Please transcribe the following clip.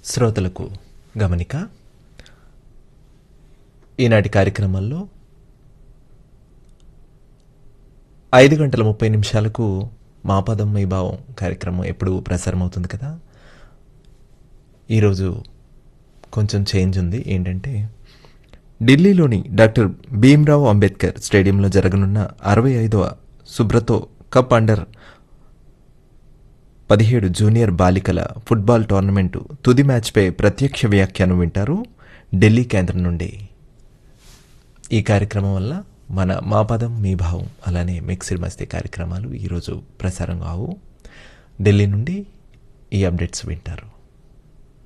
శ్రోతలకు గమనిక ఈనాటి కార్యక్రమంలో ఐదు గంటల ముప్పై నిమిషాలకు మా పదం మీ భావం కార్యక్రమం ఎప్పుడు ప్రసారం అవుతుంది కదా ఈరోజు కొంచెం చేంజ్ ఉంది ఏంటంటే ఢిల్లీలోని డాక్టర్ భీమ్రావ్ అంబేద్కర్ స్టేడియంలో జరగనున్న అరవై ఐదవ సుబ్రతో కప్ అండర్ పదిహేడు జూనియర్ బాలికల ఫుట్బాల్ టోర్నమెంటు తుది మ్యాచ్పై ప్రత్యక్ష వ్యాఖ్యానం వింటారు ఢిల్లీ కేంద్రం నుండి ఈ కార్యక్రమం వల్ల మన మా పదం మీ భావం అలానే మిక్స్డ్ మస్తీ కార్యక్రమాలు ఈరోజు ప్రసారం కావు ఢిల్లీ నుండి ఈ అప్డేట్స్ వింటారు